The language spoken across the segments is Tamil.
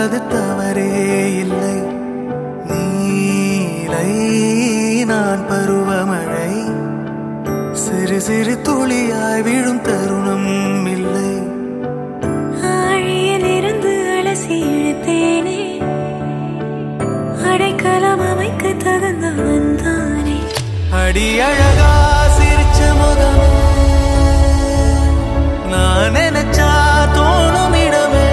அது தவறே இல்லை நீலை நான் பருவமழை சிறு சிறு துளியாய் விழும் தருணம் இல்லை ஆழியில் இருந்து அலசி இழுத்தேனே அடைக்கலம் அமைக்க தகுந்தவன் தானே அடி அழகா சிரிச்ச முகமே நான் நினைச்சா தோணும் இடமே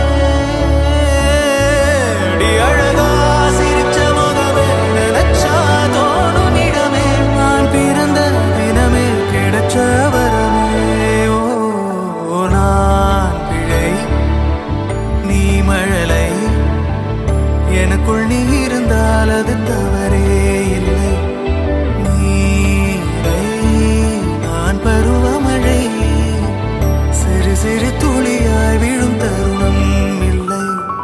அடி அழகா சிரிச்ச முகமே நினைச்சா தோணும் இடமே நான் பிறந்த தினமே கிடைச்ச வரமே ஓ நான் பிழை நீ மழலை எனக்குள் நீ இருந்தால் அது தவறே இல்லை நீரை நான் பருவமழை சிறு சிறு துளியாய் விழும் தருணம் இல்லை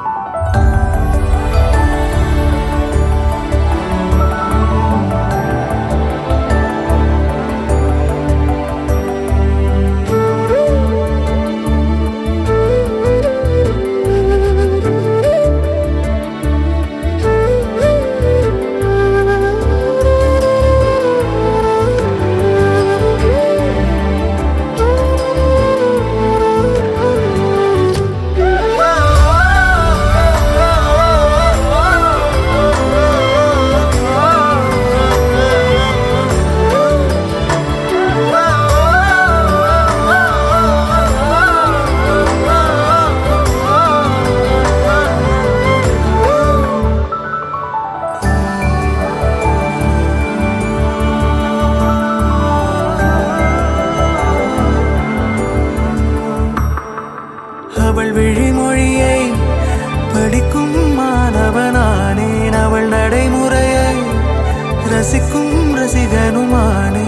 அவள் விழிமொழியை படிக்கும் மாணவனானேன் அவள் நடைமுறையை ரசிக்கும் ரசிகனுமானே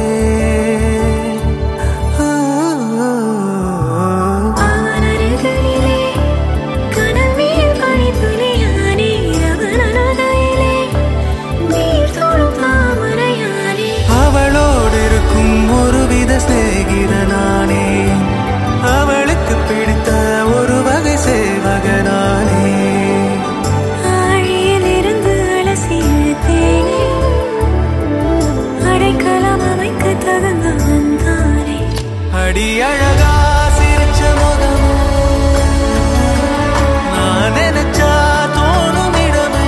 அவனருகிலே கனல் மேல் பனித்துளியானே அவன் அனாதையிலே நீர் தோடும் தாமரையானே அவளோடு இருக்கும் ஒருவித சிநேகிதனானே அவளுக்கு பிடித்த ஒரு வகை சேவகனானே ஆழியில் இருந்து அலசி இழுத்தேனே அடைக்கலம் அமைக்க தகுந்தவன் தானே அடி அழகா சிரிச்ச முகமே நான் நினைச்சா தோணும் இடமே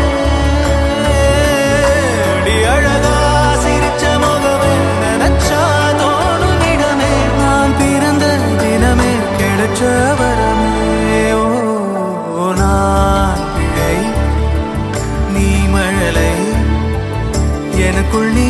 அடி அழகா சிரிச்ச முகமே நினைச்சா தோணும் இடமே நான் பிறந்த தினமே கிடைச்ச வரமே ஓ நான் பிழை நீ மழலை எனக்குள் நீ